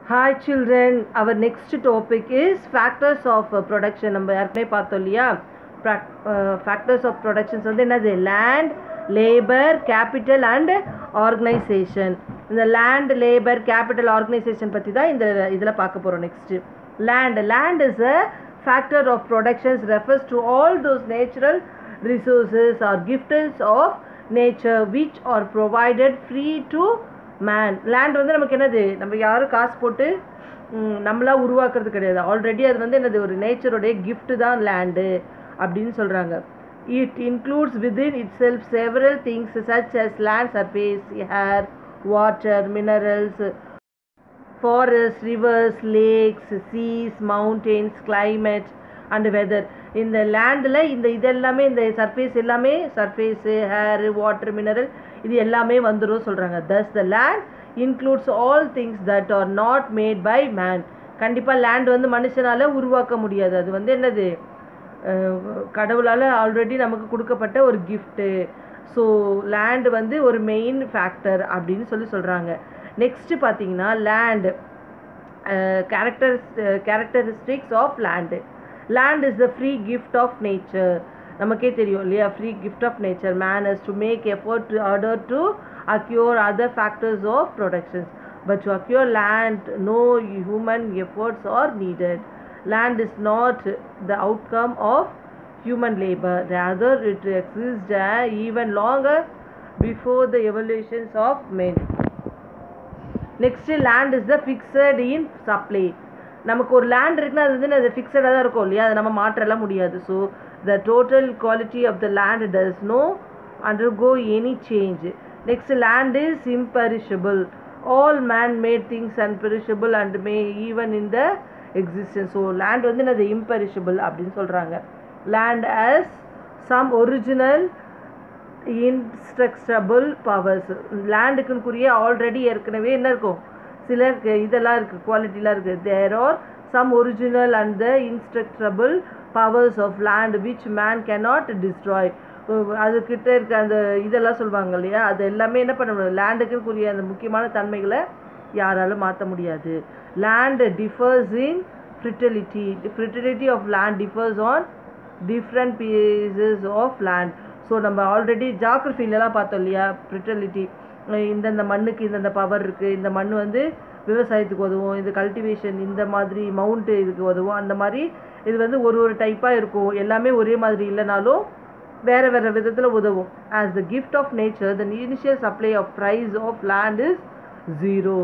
Hi children, our next topic is factors of uh, production. நம்ம ஏற்கனவே பார்த்தோம் இல்லையா ஃபேக்டர்ஸ் ஆஃப் ப்ரொடக்ஷன்ஸ் வந்து என்னது land labour capital and organisation இந்த லேண்ட் லேபர் கேபிட்டல் ஆர்கனைசேஷன் பற்றி தான் இந்த இதில் பார்க்க போகிறோம் next land land is a factor of productions refers to all those natural resources or gifts of nature which are provided free to man land வந்து நமக்கு என்னது நம்ம யாரும் காசு போட்டு ம், நம்மளா உருவாக்குறது கிடையாது ஆல்ரெடி அது வந்து என்னது ஒரு நேச்சருடைய gift தான் லேண்டு அப்படின்னு சொல்கிறாங்க it includes within itself several things such as land surface air water minerals forest rivers lakes seas mountains climate and weather இந்த லேண்டில் இந்த இதெல்லாமே இந்த சர்ஃபேஸ் எல்லாமே சர்ஃபேஸு ஹேர் வாட்டர் மினரல் இது எல்லாமே வந்துடும் சொல்கிறாங்க thus the land includes all things that are not made by man கண்டிப்பாக லேண்ட் வந்து மனுஷனால் உருவாக்க முடியாது அது வந்து என்னது கடவுளால் ஆல்ரெடி நமக்கு கொடுக்கப்பட்ட ஒரு கிஃப்ட்டு ஸோ லேண்ட் வந்து ஒரு மெயின் ஃபேக்டர் அப்படின்னு சொல்லி சொல்கிறாங்க நெக்ஸ்ட்டு பார்த்தீங்கன்னா land character characteristics of land land is the free gift of nature நமக்கே தெரியும் இல்லையா free gift of nature man is to make effort to order to acquire other factors of productions but to acquire land no human efforts are needed land is not the outcome of human labor rather it exists uh, even longer before the evolutions of men next land is the fixed in supply நமக்கு ஒரு land இருக்குன்னா அது வந்து அது ஃபிக்ஸடாக தான் இருக்கும் இல்லையா அதை நம்ம மாற்றலாம் முடியாது so the total quality of the land does no undergo any change next land is imperishable all man made things unperishable and may even in the existence so land வந்து என்னது imperishable அப்படின்னு சொல்கிறாங்க land as some original indestructible powers லேண்டுக்குரிய already ஏற்கனவே என்ன இருக்கும் சில க- இதெல்லாம் இருக்குது குவாலிட்டிலாம் இருக்குது there are some original and the indestructible powers of land which man cannot destroy அதுக்கிட்ட இருக்க அந்த இதெல்லாம் சொல்லுவாங்க இல்லையா அது எல்லாமே என்ன பண்ண முடியாது லேண்டுக்குரிய அந்த முக்கியமான தன்மைகளை யாராலும் மாற்ற முடியாது land differs in fertility fertility of land differs on different pieces of land so நம்ம ஆல்ரெடி ஜாகிரஃபிலலாம் பார்த்தோம் இல்லையா fertility இந்தந்த மண்ணுக்கு இந்தந்த பவர் இருக்குது இந்த மண் வந்து விவசாயத்துக்கு உதவும் இது கல்டிவேஷன் இந்த மாதிரி மவுண்ட்டு இதுக்கு உதவும் அந்த மாதிரி இது வந்து ஒரு ஒரு டைப்பாக இருக்கும் எல்லாமே ஒரே மாதிரி இல்லைனாலும் வேறு வேறு விதத்தில் உதவும் as the gift of nature the initial supply of price of land is zero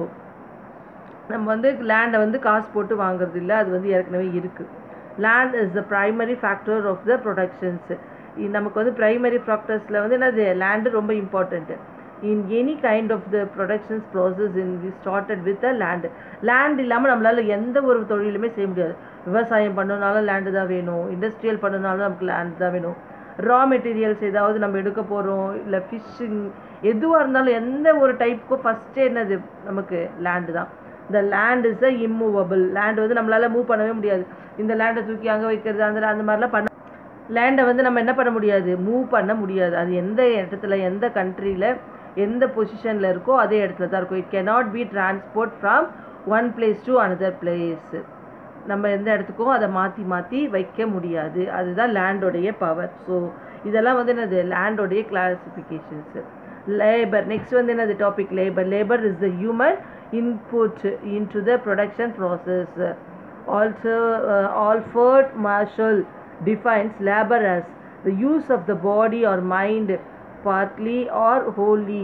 நம்ம வந்து லேண்டை வந்து காசு போட்டு வாங்குறது இல்லை அது வந்து ஏற்கனவே இருக்குது land is the primary factor of the productions நமக்கு வந்து ப்ரைமரி ஃபேக்டர்ஸில் வந்து என்னது லேண்டு ரொம்ப important in any kind of the productions process in we started with the land land இல்லாமல் நம்மளால் எந்த ஒரு தொழிலுமே செய்ய முடியாது விவசாயம் பண்ணணுனாலும் லேண்டு தான் வேணும் இண்டஸ்ட்ரியல் பண்ணணுனாலும் நமக்கு லேண்ட் தான் வேணும் ரா மெட்டீரியல்ஸ் ஏதாவது நம்ம எடுக்க போகிறோம் இல்லை ஃபிஷ்ஷிங் எதுவாக இருந்தாலும் எந்த ஒரு டைப்புக்கும் ஃபஸ்ட்டே என்னது நமக்கு லேண்டு தான் the land is a immovable land வந்து நம்மளால் மூவ் பண்ணவே முடியாது இந்த லேண்டை தூக்கி அங்கே வைக்கிறது அந்த அந்த மாதிரிலாம் பண்ண லேண்டை வந்து நம்ம என்ன பண்ண முடியாது மூவ் பண்ண முடியாது அது எந்த இடத்துல எந்த கண்ட்ரியில் எந்த பொசிஷனில் இருக்கோ அதே இடத்துல தான் இருக்கும் it cannot be transport from one place to another place நம்ம எந்த இடத்துக்கும் அதை மாற்றி மாற்றி வைக்க முடியாது அதுதான் லேண்டோடைய பவர் ஸோ இதெல்லாம் வந்து என்னது லேண்டோடைய கிளாசிஃபிகேஷன்ஸு லேபர் நெக்ஸ்ட் வந்து என்னது topic labour labour is the human input into the production process also Alfred Marshall defines labor as the use of the body or mind partly or wholly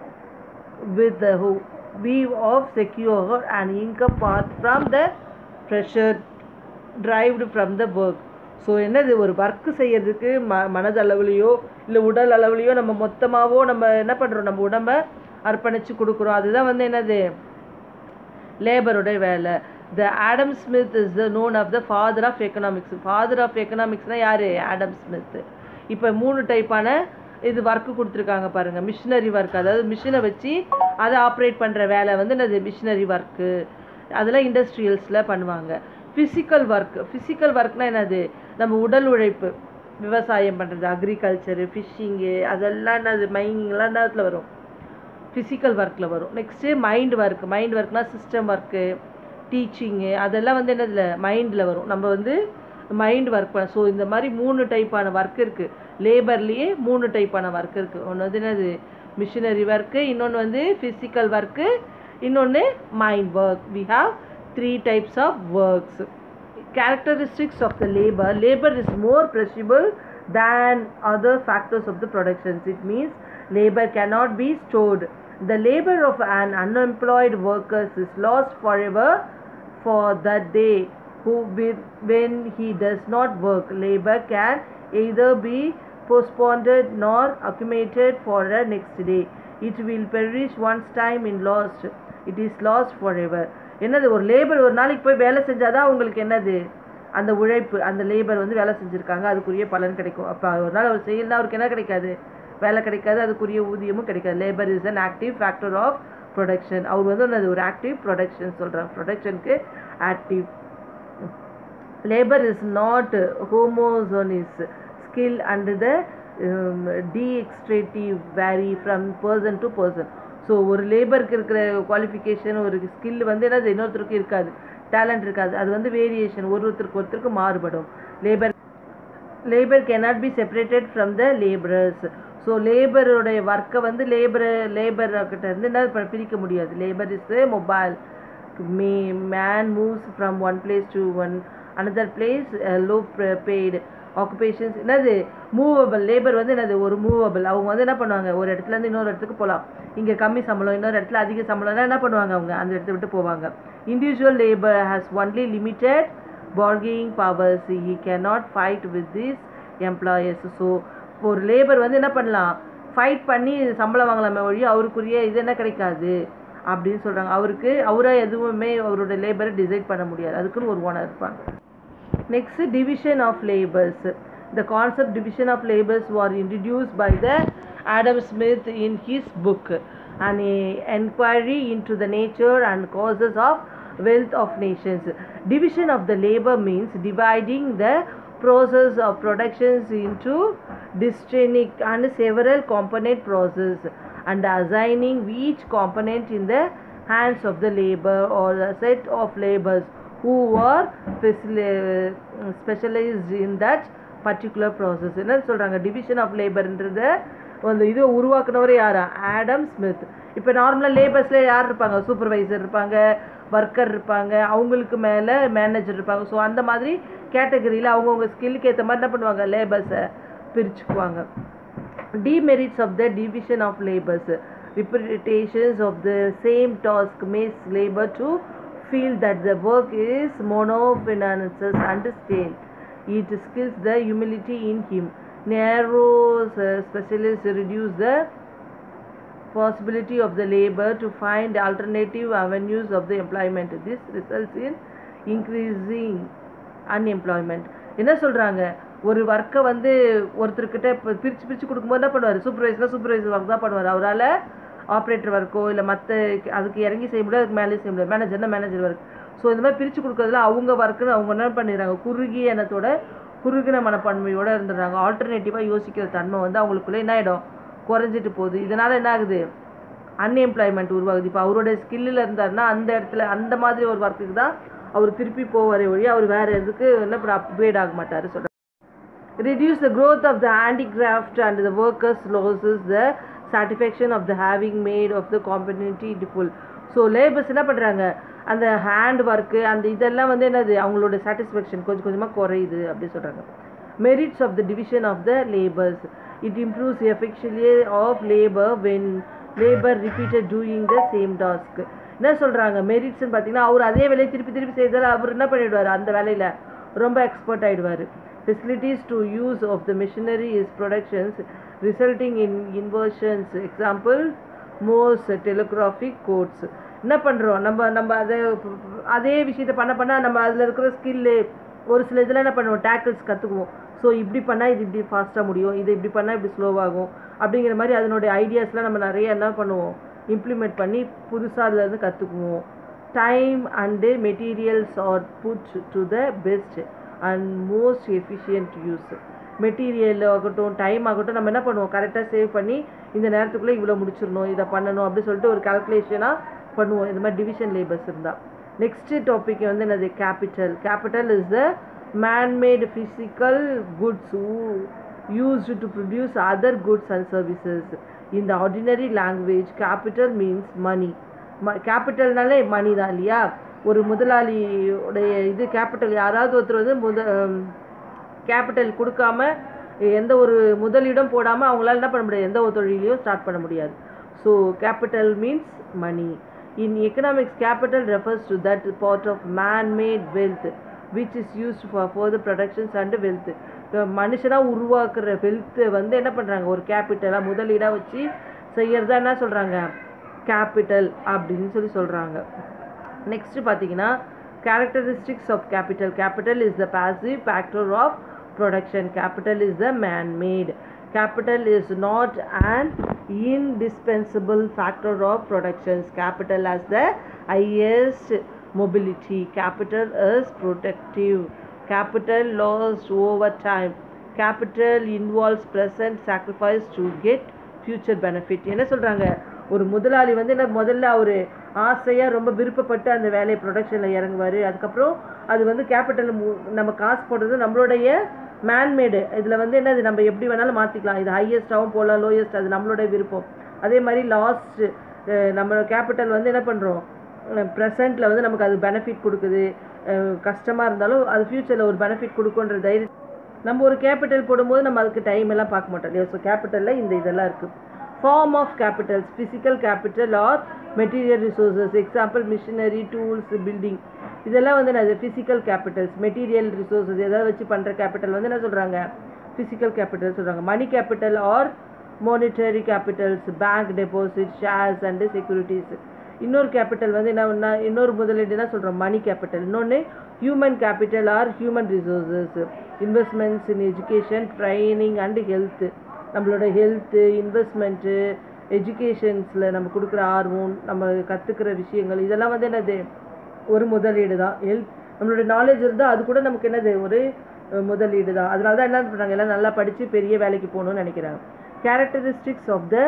with the ho- view of secure an income path from the pressure derived from the work so என்னது ஒரு work செய்யறதுக்கு ம மனதளவுலையோ இல்லை உடல் அளவுலையோ நம்ம மொத்தமாகவோ நம்ம என்ன பண்ணுறோம் நம்ம உடம்ப அர்ப்பணித்து கொடுக்குறோம் அதுதான் வந்து என்னது லேபரோட வேலை the Adam Smith is the known of the father of economics father of எக்கனாமிக்ஸ்னால் யார் ஆடம் ஸ்மித் இப்போ மூணு டைப்பான இது ஒர்க்கு கொடுத்துருக்காங்க பாருங்கள் மிஷினரி ஒர்க் அதாவது மிஷினை வச்சு அதை ஆப்ரேட் பண்ணுற வேலை வந்து என்னது மிஷினரி ஒர்க்கு அதெல்லாம் இண்டஸ்ட்ரியல்ஸில் பண்ணுவாங்க ஃபிசிக்கல் ஒர்க் ஃபிசிக்கல் ஒர்க்னால் என்னது நம்ம உடல் உழைப்பு விவசாயம் பண்ணுறது அக்ரிகல்ச்சரு ஃபிஷ்ஷிங்கு அதெல்லாம் என்னது மைனிங்லாம் என்னத்தில் வரும் ஃபிசிக்கல் ஒர்க்கில் வரும் நெக்ஸ்ட்டு மைண்ட் ஒர்க் மைண்ட் ஒர்க்னால் சிஸ்டம் ஒர்க்கு டீச்சிங்கு அதெல்லாம் வந்து என்னதுல மைண்டில் வரும் நம்ம வந்து மைண்ட் ஒர்க் பண்ண ஸோ இந்த மாதிரி மூணு டைப்பான ஒர்க் இருக்குது லேபர்லேயே மூணு டைப்பான ஒர்க் இருக்குது ஒன்று வந்து என்னது மிஷினரி ஒர்க்கு இன்னொன்று வந்து ஃபிசிக்கல் ஒர்க்கு இன்னொன்று mind work we have three types of works characteristics of the labor labor is more perishable than other factors of the productions it means labor cannot be stored the labor of an unemployed worker is lost forever for that day who with, when he does not work labor can either be postponed nor accumulated for the next day it will perish once time in lost it is lost forever என்னது ஒரு labour ஒரு நாளைக்கு போய் வேலை செஞ்சாதான் உங்களுக்கு என்னது அந்த உழைப்பு அந்த லேபர் வந்து வேலை செஞ்சுருக்காங்க அதுக்குரிய பலன் கிடைக்கும் அப்போ ஒரு நாள் அவர் செய்யலனா அவருக்கு என்ன கிடைக்காது வேலை கிடைக்காது அதுக்குரிய ஊதியமும் கிடைக்காது labour is an active factor of production அவர் வந்து என்னது ஒரு ஆக்டிவ் ப்ரொடக்ஷன் சொல்கிறாங்க ப்ரொடக்ஷனுக்கு active labour is not homogeneous skill and the டி extractive vary from person to person so ஒரு லேபருக்கு இருக்கிற குவாலிஃபிகேஷன் ஒரு ஸ்கில் வந்து என்னது இன்னொருத்தருக்கு இருக்காது டேலண்ட் இருக்காது அது வந்து வேரியேஷன் ஒருத்தருக்கு ஒருத்தருக்கு மாறுபடும் labour labour cannot be separated from the labourers so லேபருடைய ஒர்க்கை வந்து லேபர் லேபர் கிட்ட இருந்து என்ன ப- பிரிக்க முடியாது labour is mobile may man moves from one place to one another place low paid occupations என்னது மூவபிள் லேபர் வந்து என்னது ஒரு மூவபிள் அவங்க வந்து என்ன பண்ணுவாங்க ஒரு இடத்துல இருந்து இன்னொரு இடத்துக்கு போகலாம் இங்கே கம்மி சம்பளம் இன்னொரு இடத்துல அதிக சம்பளம்னா என்ன பண்ணுவாங்க அவங்க அந்த இடத்த விட்டு போவாங்க individual labour has only limited bargaining powers he cannot fight with these employers so ஒரு லேபர் வந்து என்ன பண்ணலாம் ஃபைட் பண்ணி சம்பளம் வாங்கலாமே ஒழிய அவருக்குரிய இது என்ன கிடைக்காது அப்படின்னு சொல்கிறாங்க அவருக்கு அவரை எதுவுமே அவரோட லேபரை டிசைட் பண்ண முடியாது அதுக்குன்னு ஒரு ஓனர் இருப்பாங்க next division of labours the concept division of labors was introduced by the Adam Smith in his book an inquiry into the nature and causes of wealth of nations division of the labor means dividing the process of productions into distinct and several component process and assigning each component in the hands of the labor or a set of laborers who are speciali- specialized in that particular process என்ன சொல்கிறாங்க division of லேபர்ன்றத அந்த இது உருவாக்குனவர் யாரா Adam Smith இப்போ நார்மலாக லேபர்ஸில் யார் இருப்பாங்க supervisor இருப்பாங்க ஒர்க்கர் இருப்பாங்க அவங்களுக்கு மேலே மேனேஜர் இருப்பாங்க ஸோ அந்த மாதிரி கேட்டகரியில் அவங்கவுங்க ஸ்கில்லுக்கு ஏற்ற மாதிரி என்ன பண்ணுவாங்க லேபர்ஸை பிரிச்சுக்குவாங்க demerits of the division of labors repetitions of the same task makes labor to feel that the work is monotonous and stale it skills the humility in him narrow uh, specialists reduce the possibility of the labor to find alternative avenues of the employment this results in increasing unemployment என்ன சொல்கிறாங்க ஒரு ஒர்க்கை வந்து ஒருத்தர்கிட்ட இப்போ பிரித்து பிரித்து கொடுக்கும்போது என்ன பண்ணுவார் சூப்பர்வைசர் சூப்பர்வைசர் ஒர்க் தான் பண்ணுவார் அவரால் ஆப்ரேட்டர் ஒர்க்கோ இல்லை மற்ற அதுக்கு இறங்கி செய்ய முடியாது அதுக்கு மேலே செய்ய முடியாது மேனேஜர்னா மேனேஜர் ஒர்க் ஸோ இந்த மாதிரி பிரித்து கொடுக்கறதுல அவங்க ஒர்க்குன்னு அவங்க என்ன பண்ணிடுறாங்க குறுகிய எண்ணத்தோட குறுகின மனப்பான்மையோட இருந்துடுறாங்க ஆல்டர்னேட்டிவாக யோசிக்கிற தன்மை வந்து அவங்களுக்குள்ளே என்ன ஆகிடும் குறைஞ்சிட்டு போகுது இதனால் என்ன ஆகுது அன்எம்ப்ளாய்மெண்ட் உருவாகுது இப்போ அவரோட ஸ்கில்லில் இருந்தாருன்னா அந்த இடத்துல அந்த மாதிரி ஒரு ஒர்க்குக்கு தான் அவர் திருப்பி போவாரே ஒழிய அவர் வேறு எதுக்கு என்ன அப்கிரேட் ஆக மாட்டார் சொல்கிறார் reduce the growth of the handicraft and the workers loses the satisfaction of the having made of the community full so labours என்ன பண்ணுறாங்க அந்த ஹேண்ட் ஒர்க்கு அந்த இதெல்லாம் வந்து என்னது அவங்களோட சாட்டிஸ்ஃபேக்ஷன் கொஞ்சம் கொஞ்சமாக குறையுது அப்படி சொல்கிறாங்க merits of the division of the labours it improves effectually of labour when labour repeated doing the same task என்ன சொல்கிறாங்க மெரிட்ஸ்னு பார்த்தீங்கன்னா அவர் அதே வேலையை திருப்பி திருப்பி செய்தால் அவர் என்ன பண்ணிடுவார் அந்த வேலையில் ரொம்ப எக்ஸ்பர்ட் ஆகிடுவார் facilities to use of the machinery is productions resulting in inversions example most telegraphic codes என்ன பண்ணுறோம் நம்ம நம்ம அதை அதே விஷயத்தை பண்ண பண்ண நம்ம அதில் இருக்கிற ஸ்கில்லு ஒரு சில இதில் என்ன பண்ணுவோம் டேக்கிள்ஸ் கற்றுக்குவோம் ஸோ இப்படி பண்ணால் இது இப்படி ஃபாஸ்ட்டாக முடியும் இது இப்படி பண்ணால் இப்படி ஸ்லோவாகும் அப்படிங்கிற மாதிரி அதனுடைய ஐடியாஸ்லாம் நம்ம நிறைய என்ன பண்ணுவோம் இம்ப்ளிமெண்ட் பண்ணி புதுசாக அதில் இருந்து கற்றுக்குவோம் time and materials are put to the best and most efficient use material ஆகட்டும் டைம் ஆகட்டும் நம்ம என்ன பண்ணுவோம் கரெக்டாக சேவ் பண்ணி இந்த நேரத்துக்குள்ளே இவ்வளோ முடிச்சிடணும் இதை பண்ணணும் அப்படி சொல்லிட்டு ஒரு கால்குலேஷனாக பண்ணுவோம் இந்த மாதிரி டிவிஷன் லேபர்ஸ் இருந்தால் நெக்ஸ்ட் டாபிக் வந்து என்னது capital capital is the man-made physical goods who used to produce other goods and services. In the ordinary language, capital means money. கேபிட்டல்னாலே மணி தான் இல்லையா ஒரு முதலாளியுடைய இது கேபிட்டல் யாராவது ஒருத்தர் வந்து முத கேபிட்டல் கொடுக்காம எந்த ஒரு முதலீடும் போடாமல் அவங்களால என்ன பண்ண முடியாது எந்த ஒரு தொழிலையும் ஸ்டார்ட் பண்ண முடியாது so capital means money in economics capital refers to that part of man made wealth which is used for further productions and wealth மனுஷனாக உருவாக்குற வெல்த்தை வந்து என்ன பண்ணுறாங்க ஒரு கேபிட்டலாக முதலீடாக வச்சு செய்யறதா என்ன சொல்கிறாங்க கேபிட்டல் அப்படின்னு சொல்லி சொல்கிறாங்க நெக்ஸ்ட்டு பார்த்தீங்கன்னா characteristics of capital capital is the passive factor of production capital is the man made capital is not an indispensable factor of productions capital has the highest mobility capital is protective capital lost over time capital involves present sacrifice to get future benefit என்ன சொல்றாங்க ஒரு முதலாளி வந்து என்ன முதல்ல அவர் ஆசையாக ரொம்ப விருப்பப்பட்டு அந்த வேலையை ப்ரொடக்ஷனில் இறங்குவார் அதுக்கப்புறம் அது வந்து கேபிட்டல் நம்ம காசு போடுறது நம்மளுடைய மேன்மேடு இதில் வந்து என்னது நம்ம எப்படி வேணாலும் மாற்றிக்கலாம் இது ஹையஸ்ட்டாகவும் போகலாம் லோயஸ்ட் அது நம்மளுடைய விருப்பம் அதே மாதிரி லாஸ்ட் நம்ம கேபிட்டல் வந்து என்ன பண்ணுறோம் ப்ரெசண்ட்டில் வந்து நமக்கு அது பெனிஃபிட் கொடுக்குது கஷ்டமாக இருந்தாலும் அது ஃப்யூச்சரில் ஒரு பெனிஃபிட் கொடுக்குன்ற தைரியம் நம்ம ஒரு கேபிட்டல் போடும்போது நம்ம அதுக்கு டைம் எல்லாம் பார்க்க மாட்டோம் இல்லையா ஸோ கேபிட்டலில் இந்த இதெல்லாம் இருக்குது form of capitals physical capital or material resources example machinery tools building இதெல்லாம் வந்து என்னது ஃபிசிக்கல் கேபிட்டல்ஸ் மெட்டீரியல் ரிசோர்ஸஸ் எதாவது வச்சு பண்ணுற கேபிட்டல் வந்து என்ன சொல்கிறாங்க ஃபிசிக்கல் கேபிட்டல் சொல்கிறாங்க money capital or monetary capitals bank deposit shares and securities இன்னொரு கேபிட்டல் வந்து என்ன ஒன்றா இன்னொரு முதலீடு என்ன சொல்கிறோம் மணி கேபிட்டல் இன்னொன்று human capital or human resources investments in education training and health நம்மளோட ஹெல்த்து இன்வெஸ்ட்மெண்ட்டு எஜுகேஷன்ஸில் நம்ம கொடுக்குற ஆர்வம் நம்ம கற்றுக்கிற விஷயங்கள் இதெல்லாம் வந்து என்னது ஒரு முதலீடு தான் ஹெல்த் நம்மளோட நாலேஜ் இருந்தால் அது கூட நமக்கு என்னது ஒரு முதலீடு தான் அதனால தான் என்ன பண்ணுறாங்க எல்லாம் நல்லா படித்து பெரிய வேலைக்கு போகணும்னு நினைக்கிறாங்க characteristics of the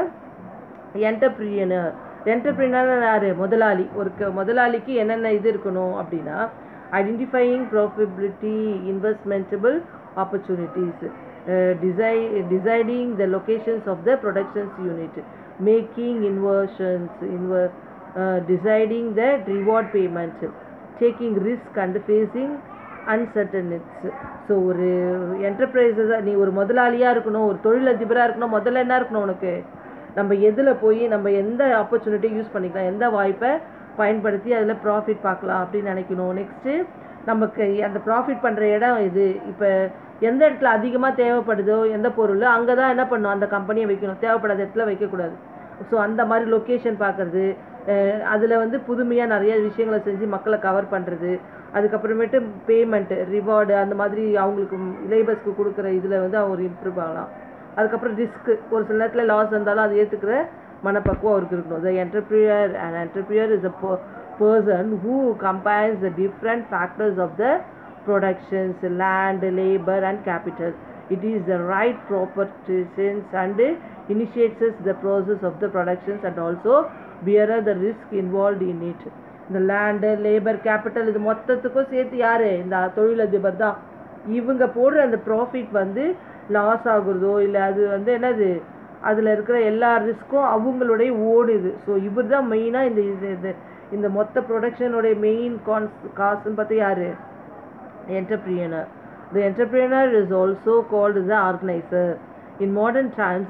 entrepreneur entrepreneur யார் முதலாளி ஒரு க முதலாளிக்கு என்னென்ன இது இருக்கணும் அப்படின்னா identifying profitability investable opportunities deci deciding the locations of the productions unit making inversions inv deciding the reward payment taking risk and facing uncertainties so ஒரு என்டர்பிரைஸஸாக நீ ஒரு முதலாளியாக இருக்கணும் ஒரு தொழிலதிபராக இருக்கணும் முதல்ல என்ன இருக்கணும் உனக்கு நம்ம எதில் போய் நம்ம எந்த ஆப்பர்ச்சுனிட்டி யூஸ் பண்ணிக்கலாம் எந்த வாய்ப்பை பயன்படுத்தி அதில் ப்ராஃபிட் பார்க்கலாம் அப்படின்னு நினைக்கணும் நெக்ஸ்ட்டு நமக்கு அந்த ப்ராஃபிட் பண்ணுற இடம் இது இப்போ எந்த இடத்துல அதிகமாக தேவைப்படுதோ எந்த பொருள் அங்கே தான் என்ன பண்ணும் அந்த கம்பெனியை வைக்கணும் தேவைப்படாத இடத்துல வைக்கக்கூடாது ஸோ அந்த மாதிரி லொக்கேஷன் பார்க்குறது அதில் வந்து புதுமையாக நிறைய விஷயங்களை செஞ்சு மக்களை கவர் பண்ணுறது அதுக்கப்புறமேட்டு பேமெண்ட்டு ரிவார்டு அந்த மாதிரி அவங்களுக்கு லேபர்ஸ்க்கு கொடுக்குற இதில் வந்து அவங்க இம்ப்ரூவ் ஆகலாம் அதுக்கப்புறம் ரிஸ்க்கு ஒரு சில நேரத்தில் லாஸ் இருந்தாலும் அதை ஏற்றுக்கிற மனப்பக்குவம் அவருக்கு இருக்கணும் the entrepreneur and entrepreneur is a person who combines the different factors of the productions, land, labor, and capital. It is the right proportions and initiates the process of the productions and also bear the risk involved in it. இந்த land labour capital இது மொத்தத்துக்கும் சேர்த்து யார் இந்த தொழிலதிபர் தான் இவங்க போடுற அந்த ப்ராஃபிட் வந்து லாஸ் ஆகுறதோ இல்லை அது வந்து என்னது அதில் இருக்கிற எல்லா ரிஸ்க்கும் அவங்களுடைய ஓடுது ஸோ இவர் தான் மெயினாக இந்த இது இந்த மொத்த ப்ரொடக்ஷனுடைய மெயின் கான்ஸ் காசுன்னு பார்த்து யார் entrepreneur. The entrepreneur is also called the organizer. In modern times,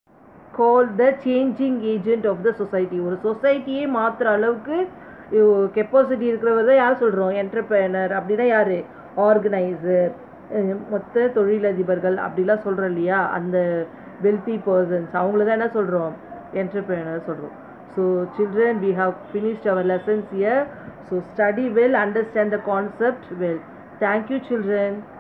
called the changing agent of the society. ஒரு சொசைட்டியே மாற்றுற அளவுக்கு கெப்பாசிட்டி இருக்கிறவர் தான் யார் சொல்கிறோம் என்டர்பிரனர் அப்படின்னா யார் ஆர்கனைசர் மொத்த தொழிலதிபர்கள் அப்படிலாம் சொல்கிறோம் இல்லையா அந்த வெல்த்தி பர்சன்ஸ் அவங்கள தான் என்ன சொல்கிறோம் என்டர்பிரனர் சொல்கிறோம் so children we have finished our lessons year so study well understand the concept well Thank you, children.